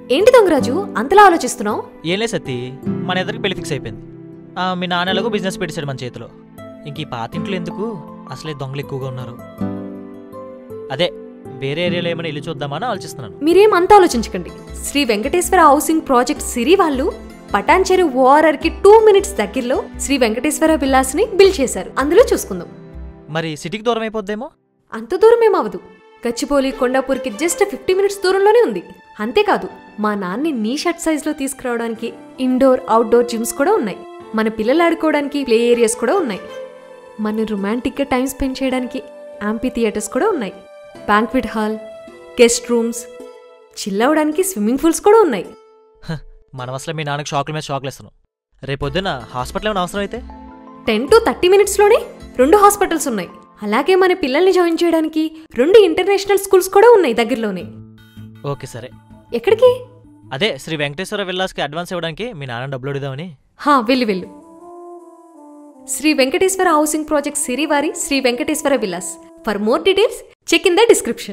ఏంటి దొంగరాజు అంతలా ఆలోచిస్తున్నావు ఏం లేదు సత్తి మన ఇద్దరికి పెళ్లి ఫిక్స్ అయిపోయింది ఆ, మీ నాన్న ఎలాగో బిజినెస్ పెట్టేశాడు మన చేతిలో ఇంక ఈ పాతింట్లో ఎందుకు అసలే దొంగలు ఎక్కువగా ఉన్నారు అదే వేరే ఏరియాలో ఏమైనా ఇల్లు చూద్దామని ఆలోచిస్తున్నాను మీరేం అంత ఆలోచించకండి శ్రీ వెంకటేశ్వర హౌసింగ్ ప్రాజెక్ట్ సిరి వాళ్ళు పటాన్చెరు ఓఆర్ఆర్ కి టూ మినిట్స్ దగ్గరలో శ్రీ వెంకటేశ్వర విల్లాస్ ని బిల్ చేశారు అందులో చూసుకుందాం మరి సిటీకి దూరం అయిపోద్దేమో అంత దూరం ఏమవదు గచ్చిపోలి కొండాపూర్కి జస్ట్ ఫిఫ్టీ మినిట్స్ దూరంలోనే ఉంది అంతేకాదు మా నాన్ని నీ షర్ట్ సైజులో తీసుకురావడానికి ఇండోర్ అవుట్డోర్ జిమ్స్ కూడా ఉన్నాయి మన పిల్లలు ఆడుకోవడానికి ప్లే ఏరియాస్ కూడా ఉన్నాయి మన రొమాంటిక్గా టైం స్పెండ్ చేయడానికి యాంపీ థియేటర్స్ కూడా ఉన్నాయి banquet hall guest rooms chill అవ్వడానికి స్విమ్మింగ్ పూల్స్ కూడా ఉన్నాయి హ, మనం అసలు మీ నాన్నకి షాకుల మీద షాకులు ఇస్తున్నాం రేపొద్దున హాస్పిటల్ ఏమైనా అవసరం అయితే టెన్ టు థర్టీ మినిట్స్లోనే రెండు హాస్పిటల్స్ ఉన్నాయి అలాగే మన పిల్లల్ని జాయిన్ చేయడానికి రెండు ఇంటర్నేషనల్ స్కూల్స్ కూడా ఉన్నాయి దగ్గరలోనే ఓకే సరే ఎక్కడికి అదే శ్రీ వెంకటేశ్వర విల్లాస్కి అడ్వాన్స్ ఇవ్వడానికి మీ నాన్న డబ్బులు అడుగుదామని హా వెళ్ళు వెళ్ళు శ్రీ వెంకటేశ్వర హౌసింగ్ ప్రాజెక్ట్ సిరివారి Shri Venkateswara villas for more details check in the description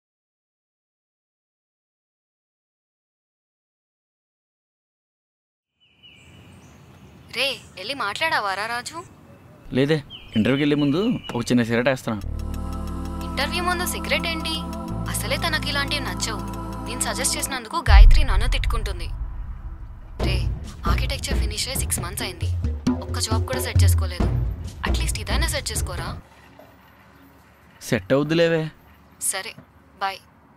రే వెళ్ళి మాట్లాడావారా రాజు లేదే ఇంటర్వ్యూకి వెళ్ళే ముందు ఒక చిన్న సిగరెట్ వేస్తున్నా ఇంటర్వ్యూ ముందు సిగరెట్ ఏంటి అసలే తనకి ఇలాంటివి నచ్చవు నేను సజెస్ట్ చేసినందుకు గాయత్రి నన్ను తిట్టుకుంటుంది రే ఆర్కిటెక్చర్ ఫినిష్ అయ్యి సిక్స్ మంత్స్ అయింది ఒక్క జాబ్ కూడా సెట్ చేసుకోలేదు అట్లీస్ట్ ఇదైనా సెట్ చేసుకోరా సెట్ అవుద్దులేవే సరే బాయ్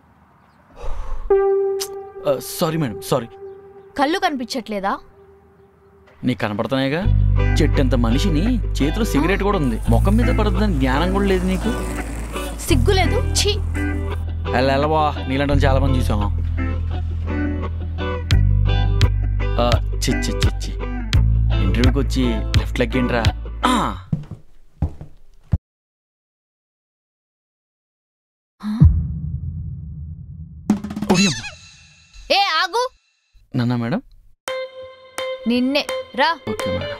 సారీ మేడం సారీ కళ్ళు కనిపించట్లేదా నీకు కనపడుతున్నాయిగా చెట్టంత మనిషిని చేతిలో సిగరెట్ కూడా ఉంది ముఖం మీద పడుతుందని జ్ఞానం కూడా లేదు నీకు సిగ్గులేదు ఛీ అలా ఎలవా నీలంటే చాలా మంది చూసాం ఆ, చి చి చి చి ఇంటర్వ్యూకి వచ్చి లెఫ్ట్ లెగ్ ఏంట్రా ఆ. ఓడియమ్మ. ఏ ఆగు నన్నా మేడం నిన్నే రా ఓకే మేడం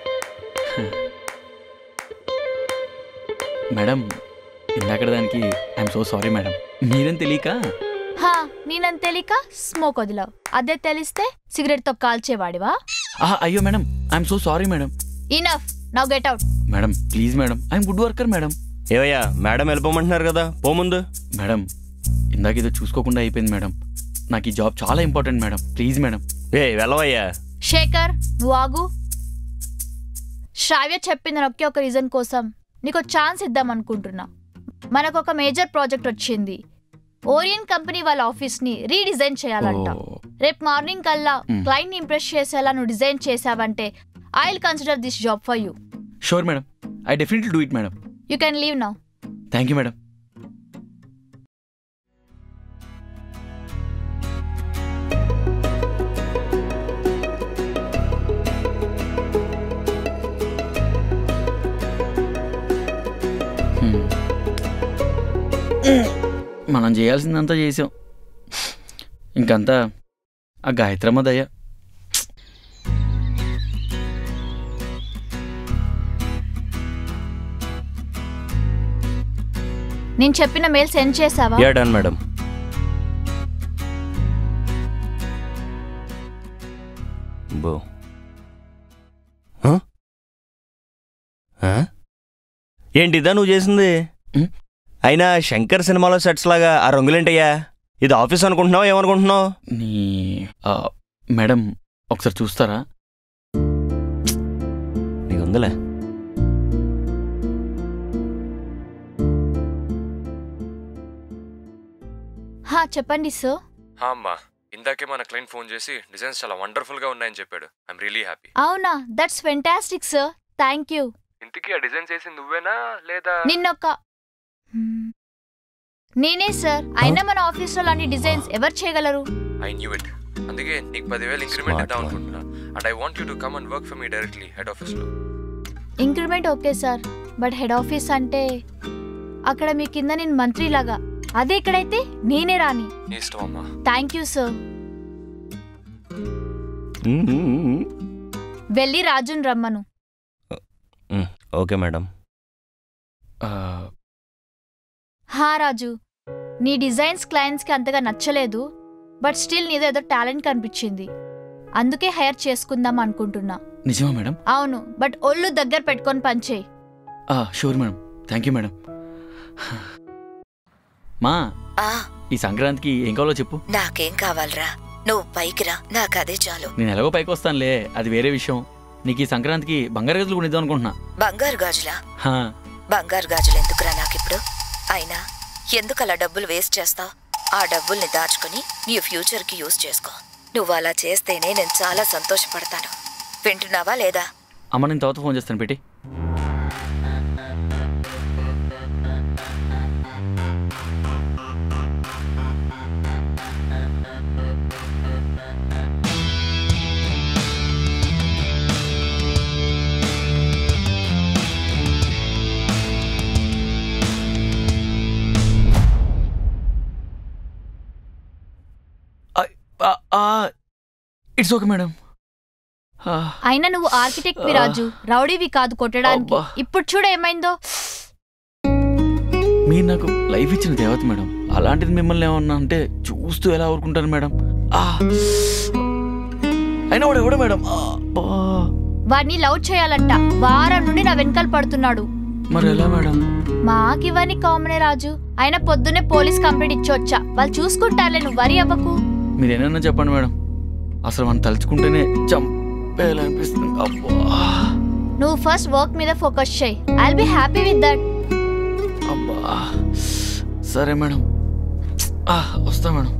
మేడం ఇందాక దానికి ఐఎమ్ సో సారీ మేడం మీరేం తెలియక హా నేనని తెలియక స్మోక్ వదిలావు అదే తెలిస్తే సిగరెట్ తో కాల్చేవాడివా ఆహా, అయ్యో madam I'm so sorry madam enough now get out madam please madam I'm good worker madam ఏవయ్యా మేడం వెళ్ళిపోమంటున్నారు కదా పో ముందు మేడం ఇందాక ఏదో చూసుకోకుండా అయిపోయింది మేడం నాకు ఈ జాబ్ చాలా ఇంపార్టెంట్ మేడం ప్లీజ్ మేడం ఏ వెళ్ళవయ్యా శేఖర్ నువ్వు ఆగు శ్రావ్య చెప్పిన ఒకే ఒక రీజన్ కోసం నీకు ఛాన్స్ ఇద్దాం అనుకుంటున్నా మనకు ఒక మేజర్ ప్రాజెక్ట్ వచ్చింది ఓరియన్ కంపెనీ వాళ్ళ ఆఫీస్ ని రీడిజైన్ చేయాలంట ఓ, రేపు మార్నింగ్ కల్లా మ్. క్లయింట్ ఇంప్రెస్ చేసేలా నువ్వు డిజైన్ చేసావంటే I will consider this job for you sure madam I definitely do it madam you can leave now thank you madam మనం చేయాల్సిందంతా చేసాం ఇంకంతా ఆ గాయత్రమ్మ దయ నేను చెప్పిన మెయిల్ సెండ్ చేసావా యా డన్ మేడం బో హ? హ? ఏంటిదా నువ్వు చేసింది ఉం? అయినా శంకర్ సినిమాలో సెట్స్ లాగా ఆ రంగులేంటయ్యా ఇది ఆఫీస్ అనుకుంటున్నావు ఏమనుకుంటున్నావు నీ ఆ, మేడం ఒకసారి చూస్తారా నీకు ఉందిలే హా చెప్పండి సార్ హా అమ్మా ఇందాకే మన క్లయింట్ ఫోన్ చేసి డిజైన్స్ చాలా వండర్ఫుల్ గా ఉన్నాయని చెప్పాడు ఐఎమ్ రియలీ హ్యాపీ అవునా that's fantastic sir thank you ఇంతకీ ఆ డిజైన్ చేసింది నువ్వేనా లేదా నిన్నొక్క Hmm. నేనే సార్ అయినా మన ఆఫీస్లో లాంటి డిజైన్స్ ఎవరు చేయగలరు ఐ న్యూ ఇట్ అందుకే నీకు పదివేలు ఇంక్రిమెంట్ Smart ఇద్దాం one. అనుకుంటున్నా and I want you to come and work for me directly head office లో increment okay sir but head office అంటే అక్కడ మీ కింద నేను మంత్రిలాగా అదే ఇక్కడైతే నేనే రాని నీ ఇష్టం అమ్మా థ్యాంక్ యూ సార్ ఉం, ఉం, ఉం. వెళ్ళి రాజుని రమ్మను ఉం, ఓకే మేడం ఆ, హా రాజు నీ డిజైన్స్ క్లయింట్స్కి అంతగా నచ్చలేదు బట్ స్టిల్ నీదో ఏదో టాలెంట్ కనిపించింది అందుకే హైర్ చేసుకుందాం అనుకుంటున్నా నిజమా మేడం అవును బట్ ఒళ్ళు దగ్గర పెట్టుకొని పనిచేయి ఆ, sure madam thank you madam మా ఆ ఈ సంక్రాంతికి ఏం కావాలో చెప్పు నాకేం కావాలరా నువ్వు పైకి రా నాకు అదే చాలు నేను ఎలాగో పైకి వస్తానులే అది వేరే విషయం నీకు ఈ సంక్రాంతికి బంగారు గదులు కొనిద్దాం అనుకుంటున్నా బంగారు గాజులా హా, బంగారు గాజులు ఎందుకురా నాకిప్పుడు అయినా ఎందుకు అలా డబ్బులు వేస్ట్ చేస్తావు ఆ డబ్బుల్ని దాచుకుని నీ ఫ్యూచర్కి యూజ్ చేసుకో నువ్వు అలా చేస్తేనే నేను చాలా సంతోషపడతాను వింటున్నావా లేదా అమ్మ నేను తర్వాత ఫోన్ చేస్తాను పెట్టి ఇట్స్ ఓకే మేడం అయినా నువ్వు ఆర్కిటెక్ట్ రాజు రౌడీవి కాదు కొట్టడానికి అబ్బా. ఇప్పుడు చూడు ఏమైందో మీరు నాకు లైఫ్ ఇచ్చిన దేవత మేడం అలాంటిది మిమ్మల్ని ఏమన్నా అంటే చూస్తూ ఎలా ఊరుకుంటాను మేడం ఆ. అయినా వాడు ఎవడు మేడం ఆ, అబ్బా. వాడిని లవ్ చేయాలంట వారం నుండి నా వెనకాల పడుతున్నాడు మరి ఎలా మేడం మాకివన్నీ కామనే రాజు అయినా పొద్దున్నే పోలీస్ కంప్లైంట్ ఇచ్చొచ్చా వాళ్ళు చూసుకుంటారులే నువ్వు వరి అవ్వకు మీరు ఏమైనా చెప్పండి మేడం అసలు మనం తలుచుకుంటేనే చంపేయాలనిపిస్తుంది అబ్బా నువ్వు ఫస్ట్ వర్క్ మీద ఫోకస్ చేయి I'll be happy with that అబ్బా సరే మేడం ఆ, వస్తా మేడం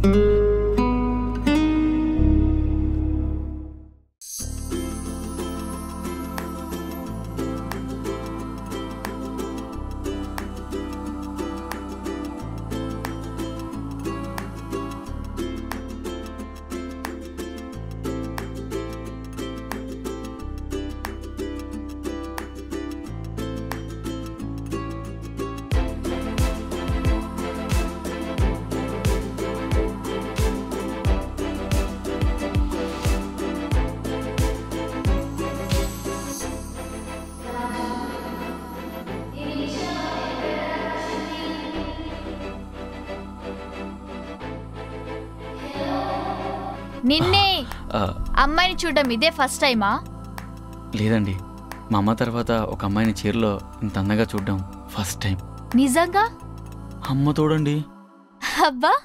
నిన్నే ఆ, అమ్మాయిని చూడడం ఇదే ఫస్ట్ టైమా లేదండి మా అమ్మ తర్వాత ఒక అమ్మాయిని చీరలో ఇంత అందంగా చూడడం ఫస్ట్ టైం నిజంగా అమ్మ తోడండి అబ్బా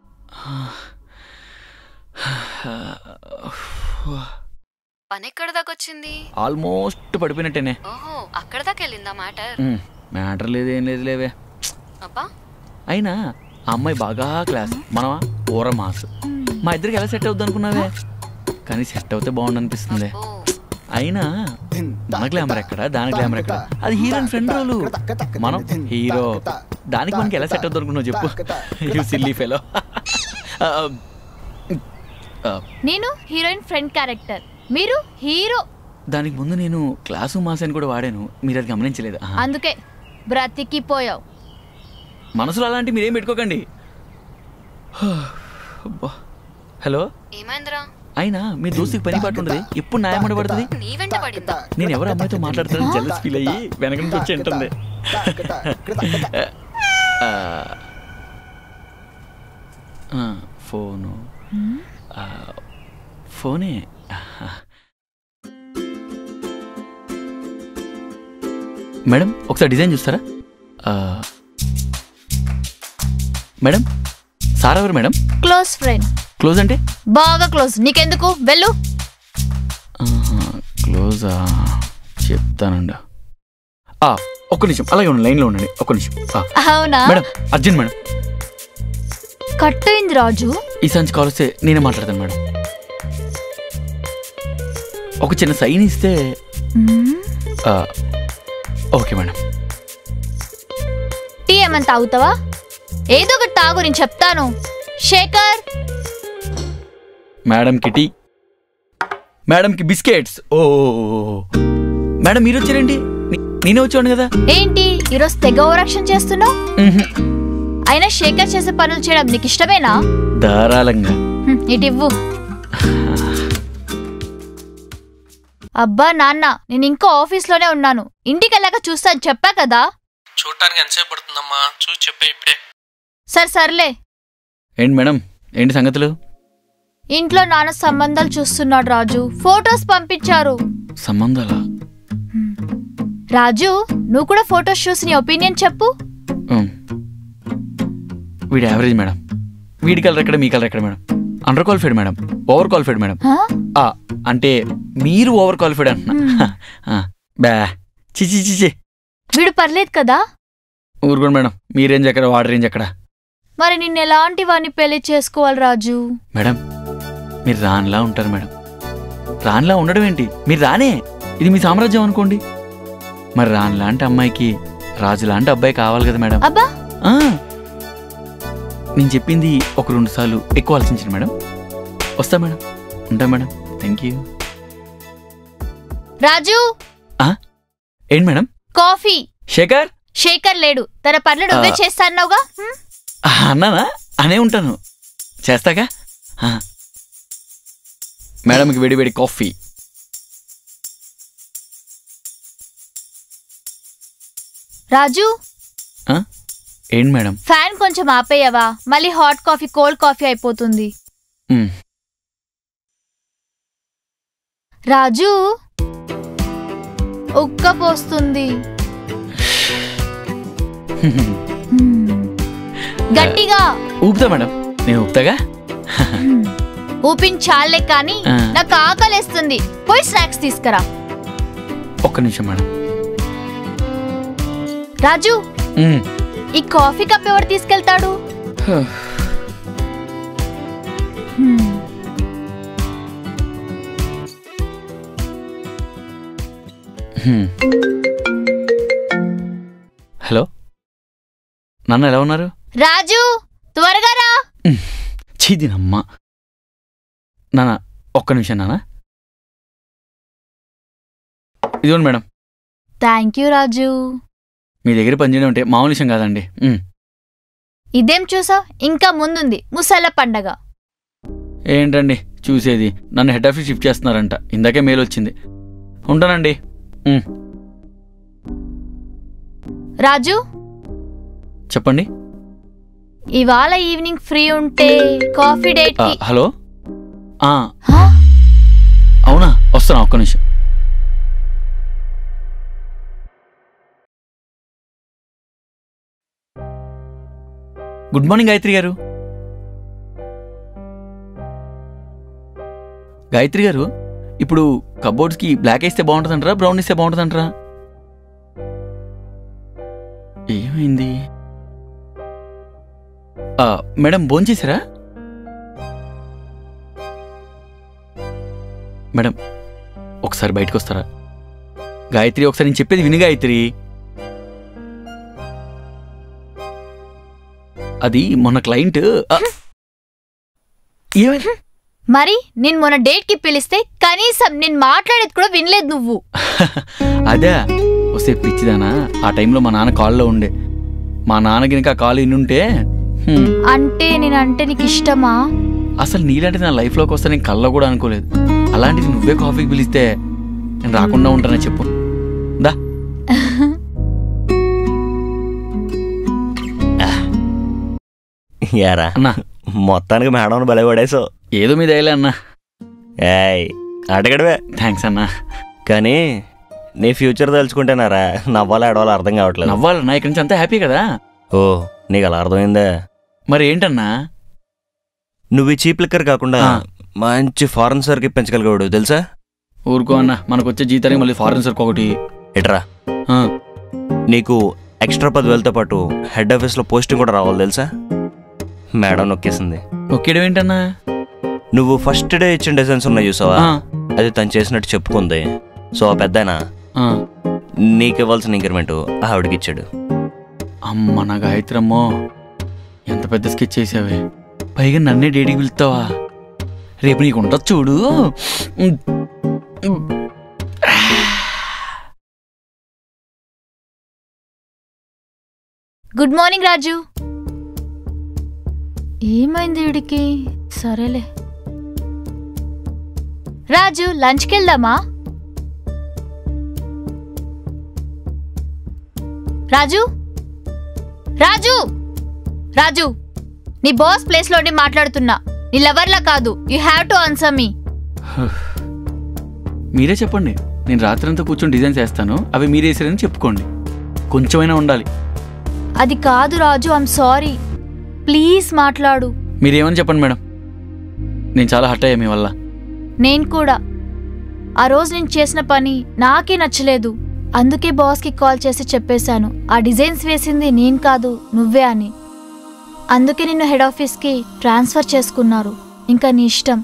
పని ఎక్కడ దాకా వచ్చింది ఆల్మోస్ట్ పడిపోయినట్టేనే ఓహో అక్కడ దాకా వెళ్ళిందా మ్యాటర్ మ్మ్, మ్యాటర్ లేదు ఏం లేదు లేవే అబ్బా అయినా ఆ అమ్మాయి బాగా క్లాస్ మనమా ఓర మాస్ మా ఇద్దరికి ఎలా సెట్ అవుద్ది అనుకున్నావే కానీ సెట్ అవుతే బాగుండు అనిపిస్తుంది ఓ అయినా మన గ్లామర్ ఎక్కడ దాని గ్లామర్ ఎక్కడ అది హీరోయిన్ ఫ్రెండ్ రోలు మనం హీరో దానికి మనకి ఎలా సెట్ అవుద్ది అనుకున్నావు చెప్పు యూ సిల్లీ ఫెలో నేను హీరోయిన్ ఫ్రెండ్ క్యారెక్టర్ మీరు హీరో దానికి ముందు నేను క్లాసు మాస్ అని కూడా వాడాను మీరు అది గమనించలేదు ఆహా. అందుకే బ్రతికిపోయావు మనసులో అలాంటి మీరేం పెట్టుకోకండి అబ్బా. హలో ఏమైందిరా అయినా మీ దోస్తుకి పని పాటు ఉండదు ఎప్పుడు న్యాయమడి పడుతుంది నీ వెంట పడిందా నేను ఎవరు అమ్మాయితో మాట్లాడుతానని జల్లస్ ఫీల్ అయ్యి వెనక నుంచి వచ్చి ఉంటుంది ఆ, ఆ, ఫోను ఆ, ఫోనే మేడం ఒకసారి డిజైన్ చూస్తారా ఆ, మేడం సార్ ఎవరు మేడం క్లోజ్ ఫ్రెండ్ క్లోజ్ అంటే బాగా క్లోజ్ నీకెందుకు వెళ్ళు ఆహా, క్లోజా చెప్తానండి ఆ, ఒక్క నిమిషం అలాగే ఉండండి లైన్లో ఉండండి ఒక్క నిమిషం ఆ, అవునా మేడం అర్జెంట్ మేడం కట్టయింది రాజు ఈ సంచి కాల్ వస్తే నేనే మాట్లాడతాను మేడం ఒక చిన్న సైన్ ఇస్తే మ్మ్. ఆ, ఓకే మేడం టీ ఏమైనా తాగుతావా ఏదో ఒకటి తాగు నేను చెప్తాను శేఖర్ మేడంకి టీ మేడంకి బిస్కెట్స్ ఓ మేడం మీరు వచ్చారండి నే- నేనే వచ్చాను కదా ఏంటి ఈరోజు తెగ ఓవరాక్షన్ చేస్తున్నావు మ్హూ. అయినా శేఖర్ చేసే పనులు చేయడం నీకు ఇష్టమేనా ధారాళంగా హ్మ్, ఇటు ఇవ్వు అబ్బా నాన్న నేను ఇంకా ఆఫీస్లోనే ఉన్నాను ఇంటికి వెళ్ళాక చూస్తాను చెప్పా కదా చూడటానికి ఎంతసేపు పడుతుందమ్మా చూసి చెప్పే ఇప్పుడే సరే సర్లే ఏంటి మేడం ఏంటి సంగతులు ఇంట్లో నాన్న సంబంధాలు చూస్తున్నాడు రాజు ఫొటోస్ పంపించారు సంబంధాలా రాజు నువ్వు కూడా ఫొటోస్ చూసి నీ ఒపీనియన్ చెప్పు ఉమ్. వీడి యావరేజ్ మేడం వీడి కలర్ ఎక్కడ మీ కలర్ ఎక్కడ madam under qualified madam over qualified madam హా? ఆ, అంటే మీరు ఓవర్ క్వాలిఫైడ్ అంటున్నా ఆ, బా చిచి చిచి వీడు పర్లేదు కదా ఊరుకోండి మేడం మీ రేంజ్ ఎక్కడ వాడి రేంజ్ ఎక్కడ మరి నిన్ను ఎలాంటి వాడిని పెళ్లి చేసుకోవాలి రాజు మేడం మీరు రాన్లా ఉంటారు మేడం రాన్లా ఉండడం ఏంటి మీరు రానే ఇది మీ సామ్రాజ్యం అనుకోండి మరి రాన్ లాంటి అమ్మాయికి రాజు లాంటి అబ్బాయి కావాలి కదా మేడం అబ్బా ఆ. నేను చెప్పింది ఒక రెండు సార్లు ఎక్కువ ఆలోచించండి మేడం వస్తా మేడం ఉంటా మేడం థ్యాంక్ యూ రాజు ఏంటి మేడం కాఫీ శేఖర్ శేఖర్ లేడు తన పనులు నువ్వే ఆ. చేస్తాన్నావుగా హ్మ్? ఆ, అన్నానా అనే ఉంటాను చేస్తాగా ఆ. మేడంకి వేడి వేడి కాఫీ రాజు ఆ? ఏంటి మేడం ఫ్యాన్ కొంచెం ఆపేయవా మళ్ళీ హాట్ కాఫీ కోల్డ్ కాఫీ అయిపోతుంది మ్. రాజు ఉక్క పోస్తుంది హ్మ్. గట్టిగా ఊపుతా మేడం నేను ఊపుతాగా హ్మ్. ఊపించాలే కానీ ఆ. నాకు ఆకలేస్తుంది పోయి స్నాక్స్ తీసుకురా ఒక్క నిమిషం మేడం రాజు మ్. ఈ కాఫీ కప్ ఎవరు తీసుకెళ్తాడు హ్మ్. హ్మ్. హలో నాన్న ఎలా ఉన్నారు రాజు త్వరగా రా చీదినమ్మా నాన్న ఒక్క నిమిషం నాన్న ఇదిగోండి మేడం థ్యాంక్ యూ రాజు మీ దగ్గర పనిచేయడం అంటే మామూలు విషయం కాదండి మ్. ఇదేం చూసావ్ ఇంకా ముందుంది ముసల పండగ ఏంటండి చూసేది నన్ను హెడ్ ఆఫీస్ షిఫ్ట్ చేస్తున్నారంట ఇందాకే మెయిల్ వచ్చింది ఉంటానండి మ్. రాజు చెప్పండి ఇవాళ ఈవినింగ్ ఫ్రీ ఉంటే కాఫీ డేట్ ఆ, కి హలో ఆ, హా? అవునా వస్తున్నా ఒక్క నిమిషం గుడ్ మార్నింగ్ గాయత్రి గారు గాయత్రి గారు ఇప్పుడు కబోర్డ్స్కి బ్లాక్ వేస్తే బాగుంటుందంటారా బ్రౌన్ ఇస్తే బాగుంటుందంటారా ఏమైంది ఆ, మేడం భోంచేశారా మేడం ఒకసారి బయటకు వస్తారా గాయత్రి ఒకసారి నేను చెప్పేది విని గాయత్రి అది మొన్న క్లయింట్ ఆ, ఏమైంది మరి నేను మొన్న డేట్ కి పిలిస్తే కనీసం నేను మాట్లాడేది కూడా వినలేదు నువ్వు అదే వస్తే పిచ్చిదానా ఆ టైంలో మా నాన్న కాల్లో ఉండే మా నాన్నకి ఇంకా కాల్ ఇన్నుంటే హ్మ్, అంటే నేనంటే నీకు ఇష్టమా అసలు నీలాంటి నా లైఫ్లోకి వస్తే నేను కల్లో కూడా అనుకోలేదు అలాంటిది నువ్వే కాఫీకి పిలిస్తే నేను రాకుండా ఉంటానని చెప్పు దా యారా అన్నా మొత్తానికి మేడం భలే పడేసావు ఏదో మీద వేయలే అన్నా ఏయ్ అడగడవే థ్యాంక్స్ అన్నా కానీ నీ ఫ్యూచర్ తలుచుకుంటేనారా నవ్వాలో ఏడవాలో అర్థం కావట్లేదు నవ్వాలన్నా ఇక్కడి నుంచి అంతా హ్యాపీ కదా ఓ నీకు అలా అర్థమైందా మరి ఏంటన్నా నువ్వు ఈ చీప్ లిక్కర్ కాకుండా ఆ. మంచి ఫారెన్ సర్కి పెంచగలిగాడు తెలుసా ఊరుకో అన్న మనకు వచ్చే జీతానికి మళ్ళీ ఫారెన్ సర్క్ ఒకటి ఎట్రా ఆ, నీకు ఎక్స్ట్రా పదివేలతో పాటు హెడ్ ఆఫీస్లో పోస్టింగ్ కూడా రావాలి తెలుసా మేడం నొక్కేసింది నొక్కేయడం ఏంటన్నా నువ్వు ఫస్ట్ డే ఇచ్చిన డిజైన్స్ ఉన్నాయి చూసావా ఆ, అది తను చేసినట్టు చెప్పుకుంది సో ఆ పెద్దాయన ఆ. నీకు ఇవ్వాల్సిన ఇంక్రిమెంట్ ఆవిడకి ఇచ్చాడు అమ్మ నా గాయత్రమ్మో ఎంత పెద్ద స్కెచ్ చేసావే పైగా నన్నే డేటికి పిలుస్తావా రేపు నీకు ఉంటుంది చూడు గుడ్ మార్నింగ్ రాజు ఏమైంది వీడికి సరేలే రాజు లంచ్కి వెళ్దామా రాజు రాజు రాజు నీ బాస్ ప్లేస్లో ఉండి మాట్లాడుతున్నా నీ లవర్లా కాదు you have to answer me మీరే చెప్పండి నేను రాత్రంతా కూర్చొని డిజైన్స్ వేస్తాను అవి మీరు వేసారని చెప్పుకోండి కొంచెమైనా ఉండాలి అది కాదు రాజు ఐమ్ సారీ ప్లీజ్ మాట్లాడు మీరేమని చెప్పండి మేడం నేను చాలా హట్ అయ్యా మీ వల్ల నేను కూడా ఆ రోజు నేను చేసిన పని నాకే నచ్చలేదు అందుకే బాస్కి కాల్ చేసి చెప్పేశాను ఆ డిజైన్స్ వేసింది నేను కాదు నువ్వే అని అందుకే నిన్ను హెడ్ ఆఫీస్కి ట్రాన్స్ఫర్ చేసుకున్నారు ఇంకా నీ ఇష్టం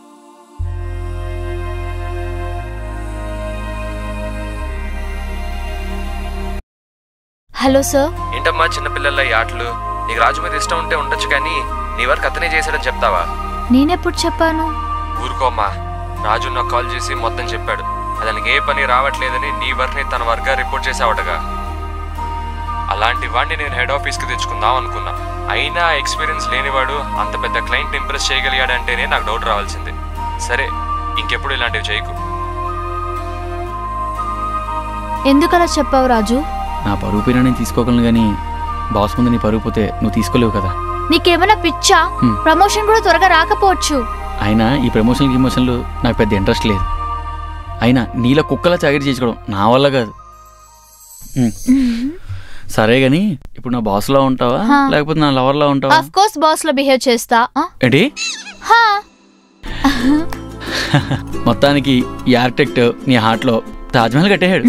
హలో సార్ ఏంటమ్మా చిన్నపిల్లల ఈ ఆటలు నీకు రాజు మీద ఇష్టం ఉంటే ఉండొచ్చు కానీ నీ వరకు అతనే చేశాడని చెప్తావా నేనెప్పుడు చెప్పాను ఊరుకోమ్మా రాజు నాకు కాల్ చేసి మొత్తం చెప్పాడు అతనికి ఏ పని రావట్లేదని నీ వర్క్ని తన వర్గా రిపోర్ట్ చేసావటగా అలాంటి వాడిని నేను హెడ్ ఆఫీస్కి తెచ్చుకుందాం అనుకున్నా అయినా ఎక్స్పీరియన్స్ లేనివాడు అంత పెద్ద క్లయింట్ ఇంప్రెస్ చేయగలిగాడంటేనే నాకు డౌట్ రావాల్సింది సరే ఇంకెప్పుడు ఇలాంటివి చేయకు ఎందుకలా చెప్పావు రాజు నా పరువు పైన నేను తీసుకోగలను కానీ బాస్ ముందు నీ పరువు పోతే నువ్వు తీసుకోలేవు కదా నీకేమైనా పిచ్చా హ్మ్. ప్రమోషన్ కూడా త్వరగా రాకపోవచ్చు అయినా ఈ ప్రమోషన్ గిమోషన్లు నాకు పెద్ద ఇంట్రెస్ట్ లేదు అయినా నీళ్ళ కుక్కలా చాకరీ చేసుకోవడం నా వల్ల కాదు ఉమ్. సరే గాని ఇప్పుడు నా బాస్లా ఉంటావా హా. లేకపోతే నా లవర్లా ఉంటావా ఆఫ్ కోర్స్ బాస్ లో బిహేవ్ చేస్తా ఆ? ఏంటి హా మొత్తానికి ఈ ఆర్కిటెక్ట్ నీ హార్ట్లో తాజ్మహల్ కట్టేశాడు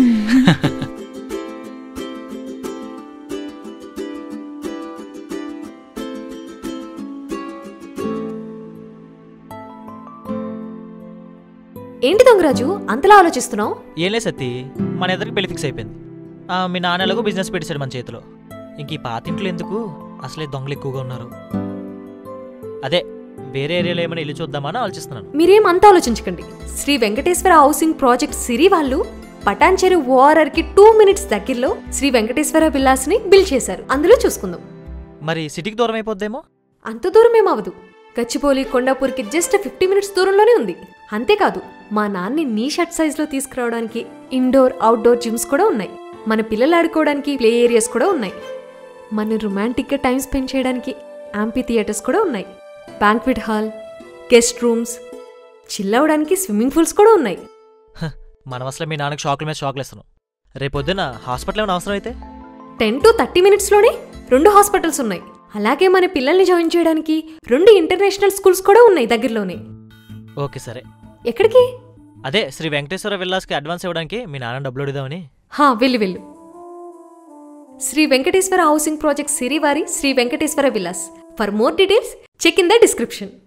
ఏంటి దొంగరాజు అంతలా ఆలోచిస్తున్నావు ఏం లేదు సత్తి మన ఇద్దరికి పెళ్లి ఫిక్స్ అయిపోయింది ఆ, మీ నాన్న ఎలాగో బిజినెస్ పెట్టేశాడు మన చేతిలో ఇంక ఈ పాత ఇంట్లో ఎందుకు అసలే దొంగలు ఎక్కువగా ఉన్నారు అదే వేరే ఏరియాలో ఏమైనా ఇల్లు చూద్దామని ఆలోచిస్తున్నాను మీరేం అంత ఆలోచించకండి శ్రీ వెంకటేశ్వర హౌసింగ్ ప్రాజెక్ట్ సిరి వాళ్ళు పటాన్చెరు ఓఆర్ఆర్ కి టూ మినిట్స్ దగ్గరలో శ్రీ వెంకటేశ్వర విల్లాస్ ని బిల్డ్ చేశారు అందులో చూసుకుందాం మరి సిటీకి దూరం అయిపోద్దేమో అంత దూరం ఏమవదు గచ్చిపోలి కొండాపూర్కి జస్ట్ ఫిఫ్టీ మినిట్స్ దూరంలోనే ఉంది అంతేకాదు మా నాన్ని నీ షర్ట్ సైజ్ లో తీసుకురావడానికి ఇండోర్ అవుట్డోర్ జిమ్స్ కూడా ఉన్నాయి మన పిల్లలు ఆడుకోవడానికి ప్లే ఏరియాస్ కూడా ఉన్నాయి మన రొమాంటిక్ గా టైం స్పెండ్ చేయడానికి యాంపీ థియేటర్స్ కూడా ఉన్నాయి banquet hall guest rooms chill అవడానికి స్విమ్మింగ్ పూల్స్ కూడా ఉన్నాయి మనం అసలు మీ నాన్నకి షాకుల మీద షాకులు ఇస్తున్నాం రేపొద్దున హాస్పిటల్ ఏమైనా అవసరం అయితే టెన్ టు థర్టీ మినిట్స్లోనే రెండు హాస్పిటల్స్ ఉన్నాయి అలాగే మన పిల్లల్ని జాయిన్ చేయడానికి రెండు ఇంటర్నేషనల్ స్కూల్స్ కూడా ఉన్నాయి దగ్గరలోనే ఓకే సరే ఎక్కడికి అదే శ్రీ వెంకటేశ్వర విల్లాస్కి అడ్వాన్స్ ఇవ్వడానికి మీ నాన్న డబ్బులు అడుగుదామని హా వెళ్ళు వెళ్ళు శ్రీ వెంకటేశ్వర హౌసింగ్ ప్రాజెక్ట్ సిరివారి Shri Venkateswara villas for more details check in the description